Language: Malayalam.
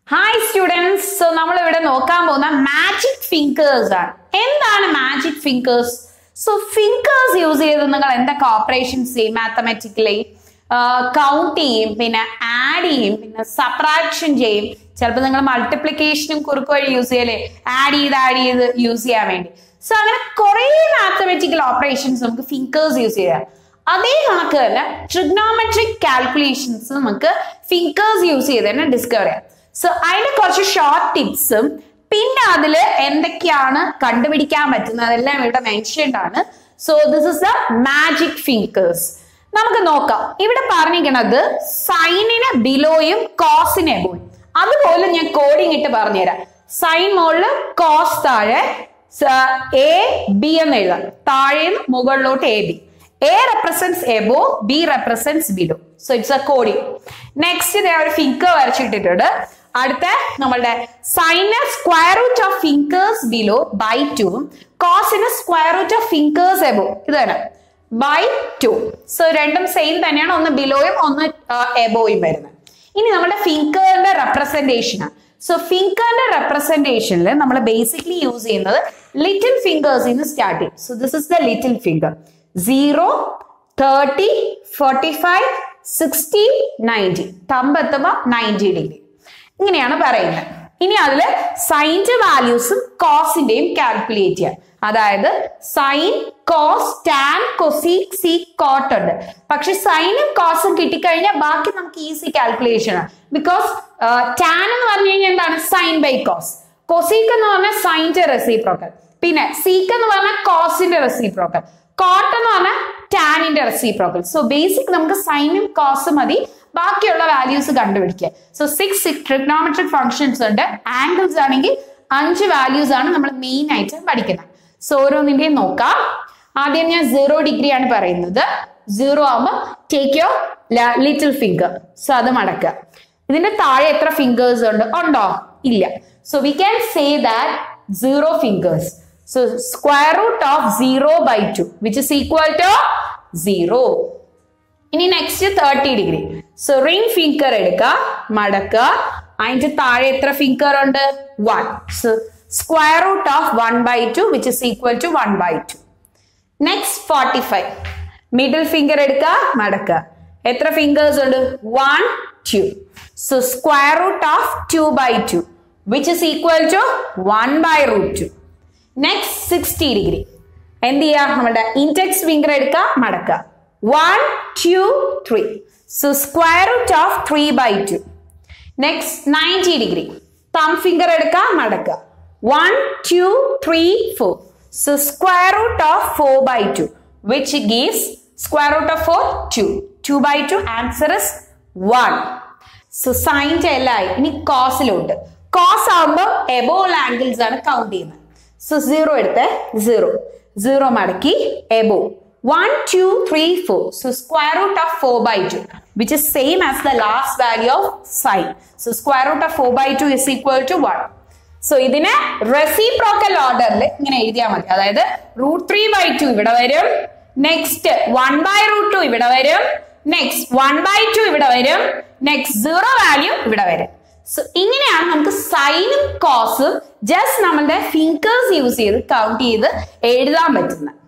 ഹായ് സ്റ്റുഡൻസ് സോ നമ്മൾ ഇവിടെ നോക്കാൻ പോകുന്ന മാജിക് ഫിംഗേഴ്സ് ആണ് എന്താണ് magic fingers so fingers use ചെയ്ത് നിങ്ങൾ എന്തൊക്കെ ഓപ്പറേഷൻസ് ചെയ്യും മാത്തമാറ്റിക്കലി കൗണ്ട് ചെയ്യും പിന്നെ ആഡ് ചെയ്യും പിന്നെ സബ്ട്രാക്ഷൻ ചെയ്യും ചിലപ്പോൾ നിങ്ങൾ മൾട്ടിപ്ലിക്കേഷനും കുറുക്ക് വഴി യൂസ് ചെയ്യലേ ആഡ് ചെയ്ത് ആഡ് ചെയ്ത് യൂസ് ചെയ്യാൻ വേണ്ടി സോ അങ്ങനെ കുറെ മാത്തമാറ്റിക്കൽ ഓപ്പറേഷൻസ് നമുക്ക് ഫിംഗേഴ്സ് യൂസ് ചെയ്യാം അതേ കണക്ക് തന്നെ ട്രിഗ്നോമെട്രിക് കാൽക്കുലേഷൻസ് നമുക്ക് ഫിംഗേഴ്സ് യൂസ് ചെയ്ത് തന്നെ ഡിസ്കവർ ചെയ്യാം സോ അതിന്റെ കുറച്ച് ഷോർട്ട് ടിപ്സും പിന്നെ അതിൽ എന്തൊക്കെയാണ് കണ്ടുപിടിക്കാൻ പറ്റുന്നത് അതെല്ലാം ഇവിടെ മെൻഷൻഡ് ആണ് so this is the magic fingers നമുക്ക് നോക്കാം ഇവിടെ പറഞ്ഞിരിക്കുന്നത് സൈനിന് ബിലോയും കോസിന് എബോയും അതുപോലെ ഞാൻ കോഡിങ് ഇട്ട് പറഞ്ഞുതരാം സൈൻ മുകളിൽ കോസ് താഴെ എ ബി എന്ന് എഴുതാം താഴേന്ന് മുകളിലോട്ട് A B A represents above B represents below so it's a coding next ഇതേ ഒരു ഫിംഗർ വരച്ചിട്ടിട്ടുണ്ട് അടുത്ത നമ്മളുടെ sine square root of fingers below by two cosine square root of fingers above ഇത് തന്നെ ബൈ ടു സോ രണ്ടും സെയിം തന്നെയാണ് ഒന്ന് ബിലോയും ഒന്ന് എബോയും വരുന്നത് ഇനി നമ്മുടെ ഫിംഗറിന്റെ റെപ്രസെന്റേഷൻ ആണ് സോ ഫിംഗറിന്റെ റെപ്രസെന്റേഷനിൽ നമ്മൾ ബേസിക്കലി യൂസ് ചെയ്യുന്നത് ലിറ്റിൽ ഫിംഗേഴ്സ് ഇന്ന് സ്റ്റാർട്ട് ചെയ്യും so this is the little finger zero thirty forty five sixty ninety തമ്പെത്തുമ്പോൾ നയൻറ്റി ഡിഗ്രി ഇങ്ങനെയാണ് പറയുന്നത് ഇനി അതിൽ സൈൻ്റെ വാല്യൂസും കോസിന്റെയും കാൽക്കുലേറ്റ് ചെയ്യാം അതായത് sine cos tan cosec sec cot ഉണ്ട് പക്ഷെ സൈനും കോസും കിട്ടിക്കഴിഞ്ഞാൽ ബാക്കി നമുക്ക് ഈസി കാൽക്കുലേഷൻ ആണ് ബിക്കോസ് ടാൻ എന്ന് പറഞ്ഞു കഴിഞ്ഞാൽ എന്താണ് സൈൻ ബൈ കോസ് കൊസീക്ക് എന്ന് പറഞ്ഞാൽ സൈൻ്റെ റെസിപ്രോക്കൽ പിന്നെ സീക്ക് എന്ന് പറഞ്ഞാൽ കോസിന്റെ റെസിപ്രോക്കൽ കോട്ട് എന്ന് പറഞ്ഞാൽ ടാനിന്റെ റെസിപ്രോക്കൽ സോ ബേസിക് നമുക്ക് സൈനും കോസും മതി ബാക്കിയുള്ള വാല്യൂസ് കണ്ടുപിടിക്കുക സോ സിക്സ് ട്രിഗ്നോമെട്രിക് ഫംഗ്ഷൻസ് ഉണ്ട് ആംഗിൾസ് ആണെങ്കിൽ അഞ്ച് വാല്യൂസ് ആണ് നമ്മൾ മെയിൻ ആയിട്ട് പഠിക്കുന്നത് സോ ഓരോന്നിന്റെയും നോക്കാം ആദ്യം ഞാൻ സീറോ ഡിഗ്രി ആണ് പറയുന്നത് സീറോ ആകുമ്പോൾ ടേക്ക് യോ ലിറ്റിൽ ഫിംഗർ സോ അത് മടക്കുക ഇതിന്റെ താഴെ എത്ര ഫിംഗേഴ്സ് ഉണ്ട് ഉണ്ടോ ഇല്ല so we can say that zero fingers so square root of zero by two which is equal to zero ഇനി next thirty degree so ring finger എടുക്കുക മടക്കുക അതിന്റെ താഴെ എത്ര ഫിംഗർ ഉണ്ട് one so square root of one by two which is equal to one by two next forty five middle finger എടുക്കുക മടക്കുക എത്ര ഫിംഗേഴ്സ് ഉണ്ട് one two so square root of two by two which is equal to one by root two next sixty degree എന്ത് ചെയ്യുക നമ്മുടെ ഇൻടെക്സ് ഫിംഗർ എടുക്കുക മടക്കുക one two three so square root of three by two next ninety degree thumb finger എടുക്കുക മടക്കുക one two three four so square root of four by two which gives square root of four two two by two answer is one so സൈൻ്റെ എല്ലാം ആയി ഇനി കോസിലോട്ട് കോസ് ആകുമ്പോൾ എബോൾ ആംഗിൾസ് ആണ് കൗണ്ട് ചെയ്യുന്നത് സോ സീറോ എടുത്ത് സീറോ സീറോ മടക്കി above one two three four so square root of four by two which is same as the last value of sine so square root of four by two is equal to one so ഇതിനെ റെസിപ്രോക്കൽ ഓർഡറിൽ ഇങ്ങനെ എഴുതിയാൽ മതി അതായത് റൂട്ട് ത്രീ ബൈ ടു ഇവിടെ വരും next one by root two ഇവിടെ വരും നെക്സ്റ്റ് വൺ ബൈ ടു ഇവിടെ വരും നെക്സ്റ്റ് സീറോ വാല്യൂ ഇവിടെ വരും സോ ഇങ്ങനെയാണ് നമുക്ക് സൈനും കോസും ജസ്റ്റ് നമ്മളുടെ ഫിംഗേഴ്സ് യൂസ് ചെയ്ത് കൗണ്ട് ചെയ്ത് എഴുതാൻ പറ്റുന്നത്